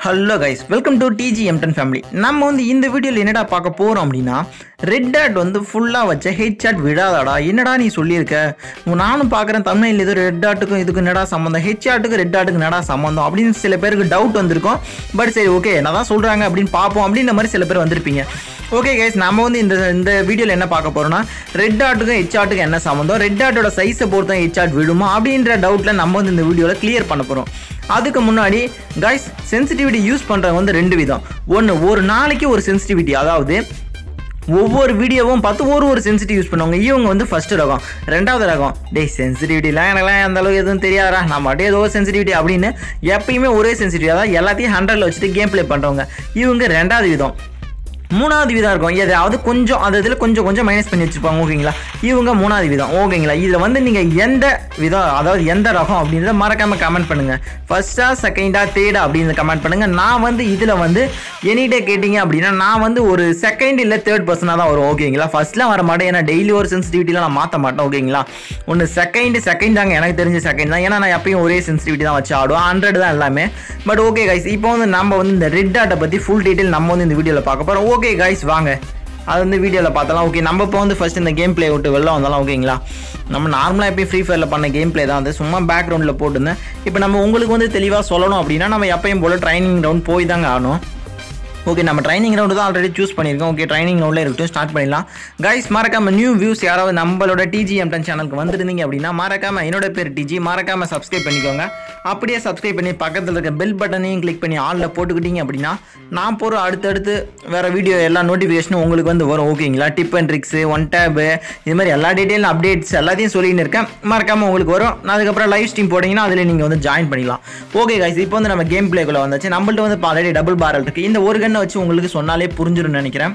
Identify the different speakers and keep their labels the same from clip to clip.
Speaker 1: hello guys welcome to DG Emden family நம்ம வந்து இந்த வீடியோவில் என்னடா பார்க்க போகிறோம் அப்படின்னா ரெட் ஹேட் வந்து ஃபுல்லாக வச்ச ஹெட் சாட் விடாதாடா என்னடா நீ சொல்லியிருக்க உம், நானும் பார்க்குறேன் தமிழில் இது ரெட் ஹாட்டுக்கும் இதுக்கு என்னடா சம்மந்தம் ஹெச் ஹாட்டுக்கு ரெட் ஹாட்டுக்கு என்னடா சம்மந்தம் அப்படின்னு சில பேருக்கு டவுட் வந்திருக்கும் பட் சரி ஓகே என்ன தான் சொல்கிறாங்க அப்படின்னு பார்ப்போம் அப்படின்ற மாதிரி சில பேர் வந்திருப்பீங்க ஓகே கைஸ் நம்ம வந்து இந்த இந்த வீடியோவில் என்ன பார்க்க போகிறோம்னா ரெட் ஹாட்டுக்கும் ஹெச் ஹாட்டுக்கும் என்ன சம்மந்தம் ரெட் ஹாட்டோட சைஸை பொறுத்த ஹெச் ஹாட் விடுமா அப்படின்ற டவுட்டில் நம்ம வந்து இந்த வீடியோவில் கிளியர் பண்ண போகிறோம் அதுக்கு முன்னாடி கைஸ் சென்சிட்டிவிட்டி யூஸ் பண்ணுறவங்க வந்து ரெண்டு விதம் ஒன்று ஒரு நாளைக்கு ஒரு சென்சிட்டிவிட்டி அதாவது ஒவ்வொரு வீடியோவும் பார்த்து ஒரு ஒரு சென்சிட்டிவ் யூஸ் பண்ணுவாங்க இவங்க வந்து ஃபர்ஸ்ட் ரகம் ரெண்டாவது ரகம் டேய் சென்சிட்டிவிட்டிலாம் எனக்குலாம் அந்த அளவுக்கு எதுவும் தெரியாதா நான் மட்டும் ஏதோ சென்சிட்டிவிட்டி அப்படின்னு எப்பயுமே ஒரே சென்சிட்டிவ் அதாவது எல்லாத்தையும் ஹண்ட்ரட்ல வச்சுட்டு கேம் ப்ளே பண்ணுறவங்க இவங்க ரெண்டாவது விதம் மூணாவது விதம் இருக்கும் எதாவது கொஞ்சம் அது இதில் கொஞ்சம் கொஞ்சம் மைனஸ் பண்ணி வச்சுருப்பாங்க ஓகேங்களா இவங்க மூணாவது விதம் ஓகேங்களா இதில் வந்து நீங்கள் எந்த விதம் அதாவது எந்த ரகம் அப்படின்றத மறக்காமல் கமெண்ட் பண்ணுங்கள் ஃபர்ஸ்டா செகண்டா தேர்டா அப்படின்னு கமெண்ட் பண்ணுங்கள் நான் வந்து இதில் வந்து எனிடே கேட்டிங்க அப்படின்னா நான் வந்து ஒரு செகண்ட் இல்லை தேர்ட் பர்சனாக தான் வரும் ஓகேங்களா ஃபர்ஸ்ட்லாம் வர மாட்டேன் ஏன்னா டெய்லி ஒரு சென்சிட்டிவிட்டிலாம் நான் மாற்ற மாட்டேன் ஓகேங்களா ஒன்று செகண்ட் செகண்ட் தாங்க எனக்கு தெரிஞ்ச செகண்ட் தான் ஏன்னா நான் எப்பயும் ஒரே சென்சிட்டிவிட்டி தான் வச்சு ஆடுவேன் ஹண்ட்ரட் தான் எல்லாமே பட் ஓகே கைஸ் இப்போ வந்து நம்ம வந்து இந்த ரெட் டாட்டை பற்றி ஃபுல் டீட்டெயில் நம்ம வந்து இந்த வீடியோவில் பார்க்க போகிறோம் ஓகே கைஸ் வாங்க அது வந்து வீடியோவில் பார்த்தலாம் ஓகே நம்ம இப்போ வந்து ஃபர்ஸ்ட் இந்த கேம் ப்ளே விட்டு வெளில வந்தாலும் ஓகேங்களா நம்ம நார்மலாக எப்பயும் ஃப்ரீ ஃபயரில் பண்ண கேம் ப்ளே தான் வந்து சும்மா பேக்ரவுண்டில் போட்டுருந்தேன் இப்போ நம்ம உங்களுக்கு வந்து தெளிவாக சொல்லணும் அப்படின்னா நம்ம எப்பயும் போல் ட்ரைனிங் ரவுண்ட் போய் தாங்க ஆகணும் ஓகே நம்ம ட்ரைனிங் ரவுண்டு தான் ஆல்ரெடி சூஸ் பண்ணியிருக்கோம் ஓகே ட்ரைனிங் ரவுண்டில் இருக்கட்டும் ஸ்டார்ட் பண்ணிடலாம் கைஸ் மறக்காம நியூ வியூஸ் யாராவது நம்மளோட டிஜிஎம் டென் சேனலுக்கு வந்திருந்தீங்க அப்படின்னா மறக்காம என்னோட பேர் டிஜி மறக்காம சப்ஸ்கிரைப் பண்ணிக்கோங்க அப்படியே சப்ஸ்கிரைப் பண்ணி பக்கத்தில் இருக்க பெல் பட்டனையும் கிளிக் பண்ணி ஆளில் போட்டுக்கிட்டீங்க அப்படின்னா நான் போகிற அடுத்தடுத்து வேறு வீடியோ எல்லா நோட்டிஃபிகேஷனும் உங்களுக்கு வந்து வரும் ஓகேங்களா டிப் அண்ட் ட்ரிக்ஸு ஒன் டேபு இது மாதிரி எல்லா டீட்டெயில் அப்டேட்ஸ் எல்லாத்தையும் சொல்லின்னு இருக்கேன் மறக்காம உங்களுக்கு வரும் நான் அதுக்கப்புறம் லைவ் ஸ்ட்ரீம் போட்டிங்கன்னா அதில் நீங்கள் வந்து ஜாயின் பண்ணிக்கலாம் ஓகே கைஸ் இப்போ வந்து நம்ம கேம் பிளேக்குள்ளே வந்தாச்சு நம்மள்ட்ட வந்து ஆல்ரெடி டபுள் பாரல் இருக்குது இந்த ஒரு கண்ணை வச்சு உங்களுக்கு சொன்னாலே புரிஞ்சிரும்னு நினைக்கிறேன்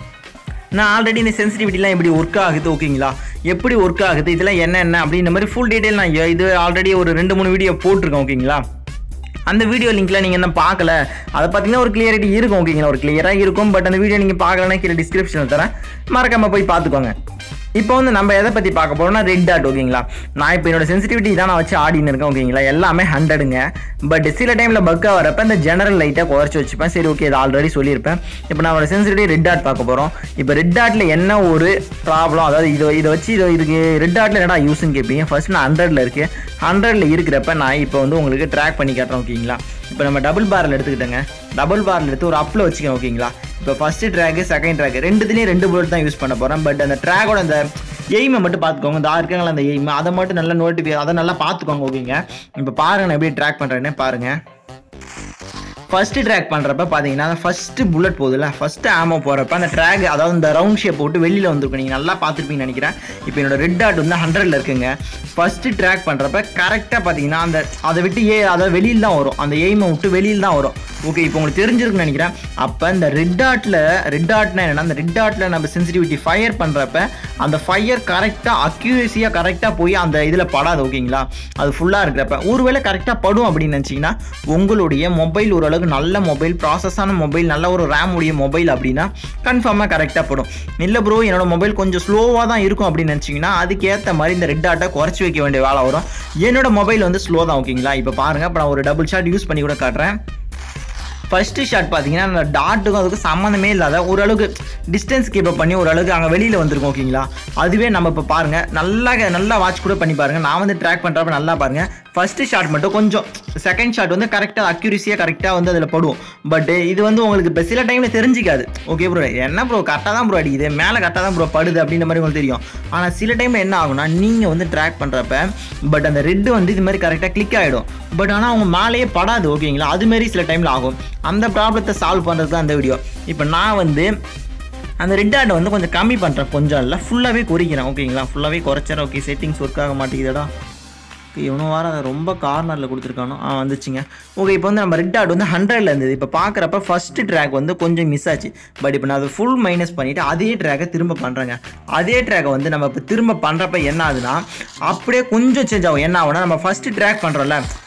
Speaker 1: நான் ஆல்ரெடி இந்த சென்சிட்டிவிட்டிலாம் எப்படி ஒர்க் ஆகுது ஓகேங்களா எப்படி ஒர்க் ஆகுது இதெல்லாம் என்ன என்ன அப்படின்ற மாதிரி ஃபுல் டீட்டெயில் நான் இது ஆல்ரெடி ஒரு ரெண்டு மூணு வீடியோ போட்டிருக்கேன் ஓகேங்களா அந்த வீடியோ லிங்க்ல நீங்கள் என்ன பார்க்கல அதை பார்த்தீங்கன்னா ஒரு கிளியரிட்டி இருக்கும் ஓகேங்களா ஒரு கிளியராக இருக்கும் பட் அந்த வீடியோ நீங்கள் பார்க்கலன்னா கீழே டிஸ்கிரிப்ஷனில் தரேன் மறக்காம போய் பார்த்துக்கோங்க இப்போ வந்து நம்ம எதை பற்றி பார்க்க போறோம்னா ரெட் டாட் ஓகேங்களா நான் இப்போ என்னோட சென்சிட்டிவிட்டி தான் நான் வச்சு ஆடின்னு இருக்கேன் ஓகேங்களா எல்லாமே ஹண்ட்ரடுங்க பட் சில டைமில் பக்காக வரப்ப இந்த ஜெனரல் லைட்டாக குறைச்சி வச்சுப்பேன் சரி ஓகே இது ஆல்ரெடி சொல்லியிருப்பேன் இப்போ நான் ஒரு சென்சிட்டிவிட்டி ரெட் டாட் பார்க்க போகிறோம் இப்போ ரெட் டாட்டில் என்ன ஒரு ப்ராப்ளம் அதாவது இதை இதை வச்சு இதை இதுக்கு ரெட் டாட்டில் என்னடா யூஸ்ன்னு கேட்பீங்க ஃபர்ஸ்ட் நான் ஹண்ட்ரடில் இருக்குது ஹண்ட்ரடில் இருக்கிறப்ப நான் இப்போ வந்து உங்களுக்கு ட்ராக் பண்ணி காட்டுறேன் ஓகேங்களா இப்போ நம்ம டபுள் பாரில் எடுத்துக்கிட்டேங்க டபுள் பாரில் எடுத்து ஒரு அப்பில் வச்சுக்கேன் ஓகேங்களா இப்போ ஃபஸ்ட்டு ட்ராக்கு செகண்ட் ட்ராக் ரெண்டுத்துலேயும் ரெண்டு புல்லட் தான் யூஸ் பண்ண போகிறேன் பட் அந்த ட்ராகோட அந்த எய்மை மட்டும் பார்த்துக்கோங்க இந்த இருக்காங்களா அந்த எய்ம் அதை மட்டும் நல்லா நோட்டிஃபை அதை நல்லா பார்த்துக்கோங்க ஓகேங்க இப்போ பாருங்க நான் எப்படி ட்ராக் பண்ணுறேன்னு பாருங்கள் ஃபர்ஸ்ட் ட்ராக் பண்ணுறப்ப பார்த்தீங்கன்னா ஃபர்ஸ்ட் புல்லட் போகுதுல்ல ஃபர்ஸ்ட் ஆமோ போகிறப்ப அந்த ட்ராக் அதாவது இந்த ரவுண்ட் ஷேப் போட்டு வெளியில் வந்திருக்கும் நீங்கள் நல்லா பார்த்துருப்பீங்கன்னு நினைக்கிறேன் இப்போ என்னோட ரெட் டாட் வந்து ஹண்ட்ரட்ல இருக்குங்க ஃபர்ஸ்ட் ட்ராக் பண்ணுறப்ப கரெக்டாக பார்த்தீங்கன்னா அந்த அதை விட்டு ஏ அதாவது வெளியில் தான் வரும் அந்த எய்மை விட்டு வெளியில் தான் வரும் ஓகே இப்போ உங்களுக்கு தெரிஞ்சிருக்குன்னு நினைக்கிறேன் அப்போ இந்த ரெட் டாட்டில் ரெட் டாட்னா என்னன்னா அந்த ரெட் டாட்டில் நம்ம சென்சிட்டிவிட்டி ஃபயர் பண்ணுறப்ப அந்த ஃபயர் கரெக்டாக அக்யூரேசியாக கரெக்டாக போய் அந்த இதில் படாது ஓகேங்களா அது ஃபுல்லாக இருக்கிறப்ப ஒருவேளை கரெக்டாக படும் அப்படின்னு நினச்சிங்கன்னா உங்களுடைய மொபைல் ஓரளவுக்கு நல்ல மொபைல் ப்ராசஸான மொபைல் நல்ல ஒரு ரேம் உடைய மொபைல் அப்படின்னா கன்ஃபார்மாக கரெக்டாக படும் இல்லை ப்ரோ என்னோட மொபைல் கொஞ்சம் ஸ்லோவாக தான் இருக்கும் அப்படின்னு நினச்சிங்கன்னா அதுக்கேற்ற மாதிரி இந்த ரெட் டாட்டை குறைச்சி வைக்க வேண்டிய வேலை வரும் என்னோட மொபைல் வந்து ஸ்லோ தான் ஓகேங்களா இப்போ பாருங்கள் இப்போ நான் ஒரு டபுள் ஷாட் யூஸ் பண்ணி கூட காட்டுறேன் ஃபர்ஸ்ட் ஷாட் பார்த்தீங்கன்னா அந்த டாட்டுக்கும் அதுக்கு சம்மந்தமே இல்லாத ஓரளவுக்கு டிஸ்டன்ஸ் கீப் பண்ணி ஓரளவுக்கு அங்கே வெளியில் வந்திருக்கும் ஓகேங்களா அதுவே நம்ம இப்போ பாருங்கள் நல்லா நல்லா வாட்ச் கூட பண்ணி பாருங்கள் நான் வந்து ட்ராக் பண்ணுறப்ப நல்லா பாருங்கள் ஃபர்ஸ்ட் ஷாட் மட்டும் கொஞ்சம் செகண்ட் ஷாட் வந்து கரெக்டாக அக்யூரிசியாக கரெக்டாக வந்து அதில் படும் பட் இது வந்து உங்களுக்கு இப்போ சில டைமில் தெரிஞ்சிக்காது ஓகே ப்ரோ என்ன ப்ரோ கரெக்டாக தான் ப்ரோ அடிக்குது மேலே கரெக்டாக தான் ப்ரோ படுது அப்படின்ற மாதிரி உங்களுக்கு தெரியும் ஆனால் சில டைமில் என்ன ஆகும்னா நீங்கள் வந்து ட்ராக் பண்ணுறப்ப பட் அந்த ரெட்டு வந்து இது மாதிரி கரெக்டாக கிளிக் ஆகிடும் பட் ஆனால் அவங்க மேலேயே படாது ஓகேங்களா அதுமாரி சில டைமில் ஆகும் அந்த ப்ராப்ளத்தை சால்வ் பண்ணுறது தான் அந்த வீடியோ இப்போ நான் வந்து அந்த ரெட் ஆட்டை வந்து கொஞ்சம் கம்மி பண்ணுறேன் கொஞ்சம் இல்லை ஃபுல்லாகவே குறைக்கிறேன் ஓகேங்களா ஃபுல்லாகவே குறைச்சிடறேன் ஓகே செட்டிங்ஸ் ஒர்க் ஆக மாட்டேங்குதுடா ஓகே இவனும் வாரம் அதை ரொம்ப கார்னரில் கொடுத்துருக்கானோ ஆ வந்துச்சுங்க ஓகே இப்போ வந்து நம்ம ரெட் ஆட் வந்து ஹண்ட்ரட்ல இருந்தது இப்போ பார்க்குறப்ப ஃபர்ஸ்ட் ட்ராக் வந்து கொஞ்சம் மிஸ் ஆச்சு பட் இப்போ நான் அதை ஃபுல் மைனஸ் பண்ணிவிட்டு அதே ட்ராக்கை திரும்ப பண்ணுறேங்க அதே ட்ராக்கை வந்து நம்ம இப்போ திரும்ப பண்ணுறப்ப என்ன ஆகுதுன்னா அப்படியே கொஞ்சம் சேஞ்ச் ஆகும் என்ன ஆகும்னா நம்ம ஃபர்ஸ்ட் ட்ராக் பண்ணுறோம்ல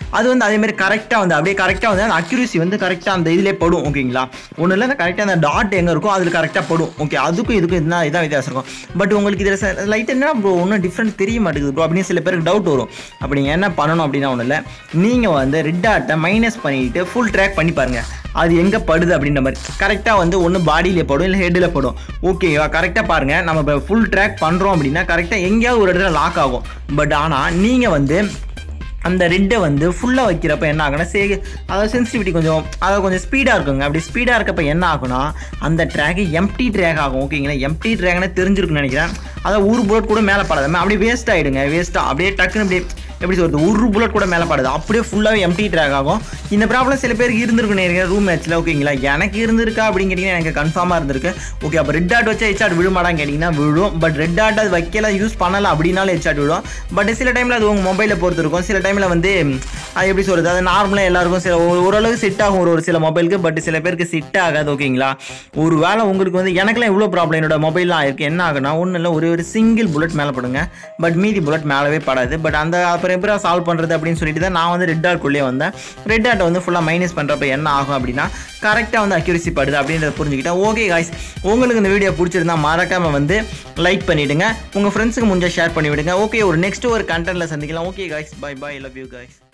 Speaker 1: அது வந்து அதேமாதிரி கரெக்டாக வந்து அப்படியே கரெக்டாக வந்து அந்த அக்யூரசி வந்து கரெக்டாக அந்த இதிலே படும் ஓகேங்களா ஒன்றும் இல்லை அந்த கரெக்டாக அந்த டாட் எங்கே இருக்கோ அதில் கரெக்டாக படும் ஓகே அதுக்கும் இதுக்கும் இதுதான் இதான் வித்தியாசம் இருக்கும் பட் உங்களுக்கு இதில் லைட் என்ன ப்ரோ ஒன்றும் டிஃப்ரெண்ட் தெரிய மாட்டேங்குது ப்ரோ அப்படின்னு சில பேருக்கு டவுட் வரும் அப்படி நீங்கள் என்ன பண்ணணும் அப்படின்னா ஒன்றும் இல்லை நீங்கள் வந்து ரெட் டாட்டை மைனஸ் பண்ணிட்டு ஃபுல் ட்ராக் பண்ணி பாருங்கள் அது எங்கே படுது அப்படின்ற மாதிரி கரெக்டாக வந்து ஒன்று பாடியிலே படும் இல்லை ஹெட்டில் படும் ஓகேவா கரெக்டாக பாருங்கள் நம்ம இப்போ ஃபுல் ட்ராக் பண்ணுறோம் அப்படின்னா கரெக்டாக எங்கேயாவது ஒரு இடத்துல லாக் ஆகும் பட் ஆனால் நீங்கள் வந்து அந்த ரெட்டை வந்து ஃபுல்லாக வைக்கிறப்ப என்ன ஆகுனா சே அதாவது சென்சிட்டிவிட்டி கொஞ்சம் அதாவது கொஞ்சம் ஸ்பீடாக இருக்குங்க அப்படி ஸ்பீடாக இருக்கப்ப என்ன ஆகுனா அந்த ட்ராக்கு எம்டி ட்ராக் ஆகும் ஓகேங்களா எம்டி ட்ராக்னே தெரிஞ்சிருக்குன்னு நினைக்கிறேன் அதாவது ஒரு புல்லட் கூட மேலே படாது அப்படியே வேஸ்ட் ஆகிடுங்க வேஸ்ட்டாக அப்படியே டக்குன்னு அப்படியே எப்படி சொல்கிறது ஒரு புல்லட் கூட மேலே படுது அப்படியே ஃபுல்லாகவே எம்டி ட்ராக் ஆகும் இந்த ப்ராப்ளம் சில பேருக்கு இருந்திருக்கு நினைக்கிறேன் ரூம் மேட்ச்சில் ஓகேங்களா எனக்கு இருந்திருக்கா அப்படின்னு கேட்டிங்கன்னா எனக்கு கன்ஃபார்மாக இருந்திருக்கு ஓகே அப்போ ரெட் டாட் வச்சா ஹெச்ஆட் விழுமாடான்னு கேட்டிங்கன்னா விழும் பட் ரெட் டாட் அது வைக்கல யூஸ் பண்ணல அப்படின்னாலும் ஹெச்ஆட் விழும் பட் சில டைமில் அது உங்கள் மொபைலில் பொறுத்து இருக்கும் சில டைமில் வந்து அது எப்படி சொல்கிறது அது நார்மலாக எல்லாருக்கும் சில ஒரு- ஓரளவு செட் ஆகும் ஒரு ஒரு சில மொபைலுக்கு பட் சில பேருக்கு செட் ஆகாது ஓகேங்களா ஒரு வேளை உங்களுக்கு வந்து எனக்குலாம் இவ்வளோ ப்ராப்ளம் என்னோட மொபைல்லாம் இருக்குது என்ன ஆகுனா ஒன்றும் இல்லை ஒரே ஒரு சிங்கிள் புல்லட் மேலே படுங்க பட் மீதி புல்லட் மேலவே படாது பட் அந்த அப்புறம் எப்படி சால்வ் பண்ணுறது அப்படின்னு சொல்லிட்டு தான் நான் வந்து ரெட் டாட்குள்ளேயே வந்தேன் ரெட் டாட்டை வந்து ஃபுல்லாக மைனஸ் பண்ணுறப்ப என்ன ஆகும் அப்படின்னா கரெக்டாக வந்து அக்யூரசி படுது அப்படின்றத புரிஞ்சுக்கிட்டேன் ஓகே காய்ஸ் உங்களுக்கு இந்த வீடியோ பிடிச்சிருந்தா மறக்காமல் வந்து லைக் பண்ணிவிடுங்க உங்கள் ஃப்ரெண்ட்ஸுக்கு முடிஞ்சால் ஷேர் பண்ணி விடுங்க ஓகே ஒரு நெக்ஸ்ட் ஒரு கண்டென்ட்டில் சந்திக்கலாம் okay guys bye bye love you guys